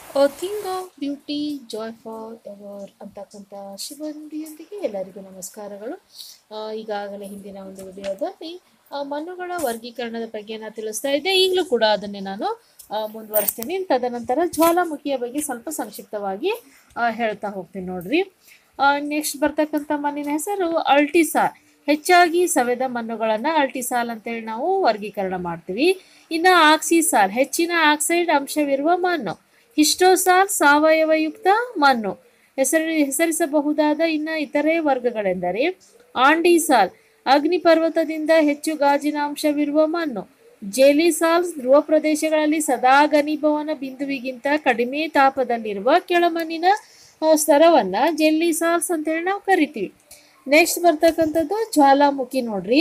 thing of beauty joy for ever ಅಂತಕ್ಕಂಥ ಶಿವನುಡಿಯೊಂದಿಗೆ ಎಲ್ಲರಿಗೂ ನಮಸ್ಕಾರಗಳು ಆ, ಈಗಾಗಲೇ ಹಿಂದಿನ ಒಂದು ವಿಡಿಯೋದಲ್ಲಿ ಆ, ಮಣ್ಣುಗಳ ವರ್ಗೀಕರಣದ ಬಗ್ಗೆ ನಾನು ತಿಳಿಸ್ತಾ ಇದ್ದೆ ಈಗಲೂ ಕೂಡ ಅದನ್ನೇ ನಾನು ಆ, ಮುಂದುವರಿಸ್ತೀನಿ ತದನಂತರ ಜ್ವಾಲಾಮುಖಿಯ ಬಗ್ಗೆ ಸ್ವಲ್ಪ ಸಂಕ್ಷಿಪ್ತವಾಗಿ ಆ, ಹೇಳ್ತಾ ಹೋಗ್ತೀನಿ ನೋಡ್ರಿ ನೆಕ್ಸ್ಟ್ ಬರ್ತಕ್ಕಂಥ ಮಣ್ಣಿನ ಹೆಸರು ಅಲ್ಟಿಸಾರ್ ಹೆಚ್ಚಾಗಿ ಸವೆದ ಮಣ್ಣುಗಳನ್ನು ಅಲ್ಟಿಸಾಲ್ ಅಂತೇಳಿ ನಾವು ವರ್ಗೀಕರಣ ಮಾಡ್ತೀವಿ ಇನ್ನು ಆಕ್ಸಿಸಾಲ್ ಹೆಚ್ಚಿನ ಆಕ್ಸೈಡ್ ಅಂಶವಿರುವ ಮಣ್ಣು ಹಿಸ್ಟೋಸಾಲ್ ಸಾವಯವಯುಕ್ತ ಮಣ್ಣು ಹೆಸರಿ ಹೆಸರಿಸಬಹುದಾದ ಇನ್ನು ಇತರೆ ವರ್ಗಗಳೆಂದರೆ ಆಂಡಿಸಾಲ್ ಅಗ್ನಿಪರ್ವತದಿಂದ ಹೆಚ್ಚು ಗಾಜಿನ ಅಂಶವಿರುವ ಮಣ್ಣು ಜೆಲಿಸಾಲ್ಸ್ ಧ್ರುವ ಪ್ರದೇಶಗಳಲ್ಲಿ ಸದಾ ಘನೀಭವನ ಬಿಂದುವಿಗಿಂತ ಕಡಿಮೆ ತಾಪದಲ್ಲಿರುವ ಕೆಳಮಣ್ಣಿನ ಆ, ಸ್ತರವನ್ನ ಜೆಲ್ಲಿಸಾಲ್ಸ್ ಅಂತೇಳಿ ನಾವು ಕರಿತೀವಿ ನೆಕ್ಸ್ಟ್ ಬರ್ತಕ್ಕಂಥದ್ದು ಜ್ವಾಲಾಮುಖಿ ನೋಡ್ರಿ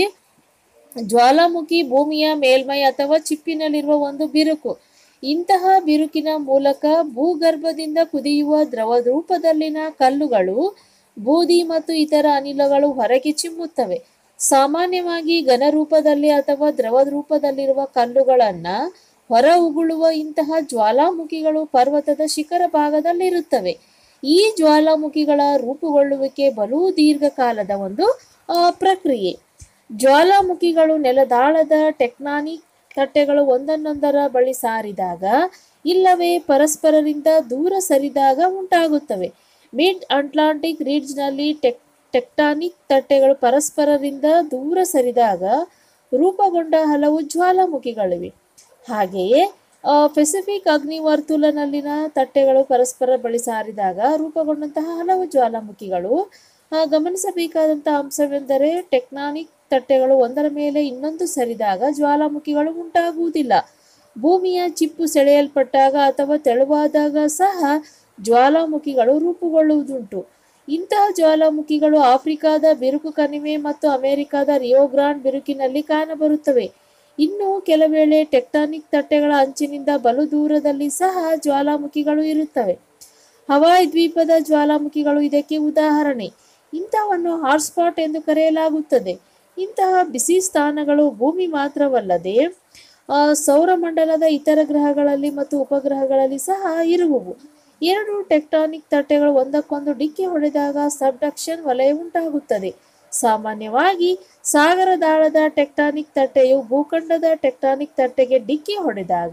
ಜ್ವಾಲಾಮುಖಿ ಭೂಮಿಯ ಮೇಲ್ಮೈ ಅಥವಾ ಚಿಪ್ಪಿನಲ್ಲಿರುವ ಒಂದು ಬಿರುಕು ಇಂತಹ ಬಿರುಕಿನ ಮೂಲಕ ಭೂಗರ್ಭದಿಂದ ಕುದಿಯುವ ದ್ರವ ರೂಪದಲ್ಲಿನ ಕಲ್ಲುಗಳು ಬೂದಿ ಮತ್ತು ಇತರ ಅನಿಲಗಳು ಹೊರಗೆ ಚಿಮ್ಮುತ್ತವೆ ಸಾಮಾನ್ಯವಾಗಿ ಘನ ರೂಪದಲ್ಲಿ ಅಥವಾ ದ್ರವ ರೂಪದಲ್ಲಿರುವ ಕಲ್ಲುಗಳನ್ನ ಹೊರ ಉಗುಳುವ ಇಂತಹ ಜ್ವಾಲಾಮುಖಿಗಳು ಪರ್ವತದ ಶಿಖರ ಭಾಗದಲ್ಲಿರುತ್ತವೆ ಈ ಜ್ವಾಲಾಮುಖಿಗಳ ರೂಪುಗೊಳ್ಳುವಿಕೆ ಬಲು ದೀರ್ಘಕಾಲದ ಒಂದು ಆ, ಪ್ರಕ್ರಿಯೆ ಜ್ವಾಲಾಮುಖಿಗಳು ನೆಲದಾಳದ ಟೆಕ್ನಾನಿಕ್ ತಟ್ಟೆಗಳು ಒಂದನ್ನೊಂದರ ಬಳಿ ಸಾರಿದಾಗ ಇಲ್ಲವೇ ಪರಸ್ಪರರಿಂದ ದೂರ ಸರಿದಾಗ ಉಂಟಾಗುತ್ತವೆ ಮಿಡ್ ಅಟ್ಲಾಂಟಿಕ್ ರಿಡ್ಜ್ನಲ್ಲಿ ಟೆಕ್ ಟೆಕ್ಟಾನಿಕ್ ತಟ್ಟೆಗಳು ಪರಸ್ಪರರಿಂದ ದೂರ ಸರಿದಾಗ ರೂಪುಗೊಂಡ ಹಲವು ಜ್ವಾಲಾಮುಖಿಗಳಿವೆ ಹಾಗೆಯೇ ಆ, ಪೆಸಿಫಿಕ್ ಅಗ್ನಿವರ್ತುಲನಲ್ಲಿನ ತಟ್ಟೆಗಳು ಪರಸ್ಪರ ಬಳಿ ಸಾರಿದಾಗ ರೂಪುಗೊಂಡಂತಹ ಹಲವು ಜ್ವಾಲಾಮುಖಿಗಳು ಆ, ಗಮನಿಸಬೇಕಾದಂತಹ ಅಂಶವೆಂದರೆ ಟೆಕ್ನಾನಿಕ್ ತಟ್ಟೆಗಳು ಒಂದರ ಮೇಲೆ ಇನ್ನೊಂದು ಸರಿದಾಗ ಜ್ವಾಲಾಮುಖಿಗಳು ಉಂಟಾಗುವುದಿಲ್ಲ ಭೂಮಿಯ ಚಿಪ್ಪು ಸೆಳೆಯಲ್ಪಟ್ಟಾಗ ಅಥವಾ ತೆಳುವಾದಾಗ ಸಹ ಜ್ವಾಲಾಮುಖಿಗಳು ರೂಪುಗೊಳ್ಳುವುದುಂಟು ಇಂತಹ ಜ್ವಾಲಾಮುಖಿಗಳು ಆಫ್ರಿಕಾದ ಬಿರುಕು ಕಣಿವೆ ಮತ್ತು ಅಮೆರಿಕಾದ ರಿಯೋಗ್ರಾಂಡ್ ಬಿರುಕಿನಲ್ಲಿ ಕಾಣಬರುತ್ತವೆ ಇನ್ನು ಕೆಲವೇಳೆ ಟೆಕ್ಟಾನಿಕ್ ತಟ್ಟೆಗಳ ಅಂಚಿನಿಂದ ಬಲು ದೂರದಲ್ಲಿ ಸಹ ಜ್ವಾಲಾಮುಖಿಗಳು ಇರುತ್ತವೆ ಹವಾಯ್ ದ್ವೀಪದ ಜ್ವಾಲಾಮುಖಿಗಳು ಇದಕ್ಕೆ ಉದಾಹರಣೆ ಇಂಥವನ್ನು ಹಾಟ್ಸ್ಪಾಟ್ ಎಂದು ಕರೆಯಲಾಗುತ್ತದೆ ಇಂತಹ ಬಿಸಿ ಸ್ಥಾನಗಳು ಭೂಮಿ ಮಾತ್ರವಲ್ಲದೆ ಆ, ಸೌರಮಂಡಲದ ಇತರ ಗ್ರಹಗಳಲ್ಲಿ ಮತ್ತು ಉಪಗ್ರಹಗಳಲ್ಲಿ ಸಹ ಇರುವುವು ಎರಡು ಟೆಕ್ಟಾನಿಕ್ ತಟ್ಟೆಗಳು ಒಂದಕ್ಕೊಂದು ಡಿಕ್ಕಿ ಹೊಡೆದಾಗ ಸಬ್ಡಕ್ಷನ್ ವಲಯ ಉಂಟಾಗುತ್ತದೆ ಸಾಮಾನ್ಯವಾಗಿ ಸಾಗರದಾಳದ ಟೆಕ್ಟಾನಿಕ್ ತಟ್ಟೆಯು ಭೂಖಂಡದ ಟೆಕ್ಟಾನಿಕ್ ತಟ್ಟೆಗೆ ಡಿಕ್ಕಿ ಹೊಡೆದಾಗ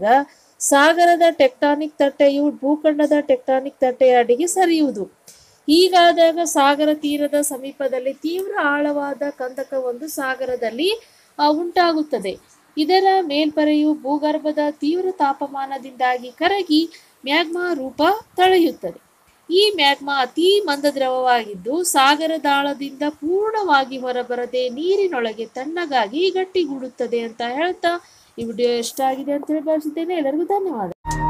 ಸಾಗರದ ಟೆಕ್ಟಾನಿಕ್ ತಟ್ಟೆಯು ಭೂಖಂಡದ ಟೆಕ್ಟಾನಿಕ್ ತಟ್ಟೆಯ ಅಡಿಗೆ ಸರಿಯುವುದು ಹೀಗಾದಾಗ ಸಾಗರ ತೀರದ ಸಮೀಪದಲ್ಲಿ ತೀವ್ರ ಆಳವಾದ ಕಂದಕವೊಂದು ಸಾಗರದಲ್ಲಿ ಆ, ಉಂಟಾಗುತ್ತದೆ ಇದರ ಮೇಲ್ಪರೆಯು ಭೂಗರ್ಭದ ತೀವ್ರ ತಾಪಮಾನದಿಂದಾಗಿ ಕರಗಿ ಮ್ಯಾಗ್ಮಾ ರೂಪ ತಳೆಯುತ್ತದೆ ಈ ಮ್ಯಾಗ್ಮಾ ಅತಿ ಮಂದ ದ್ರವವಾಗಿದ್ದು ಸಾಗರದಾಳದಿಂದ ಪೂರ್ಣವಾಗಿ ಹೊರಬರದೆ ನೀರಿನೊಳಗೆ ತಣ್ಣಗಾಗಿ ಗಟ್ಟಿಗೂಡುತ್ತದೆ ಅಂತ ಹೇಳ್ತಾ ಈ ವಿಡಿಯೋ ಎಷ್ಟಾಗಿದೆ ಅಂತ ಹೇಳಿ ಭಾವಿಸಿದ್ದೇನೆ ಎಲ್ಲರಿಗೂ ಧನ್ಯವಾದ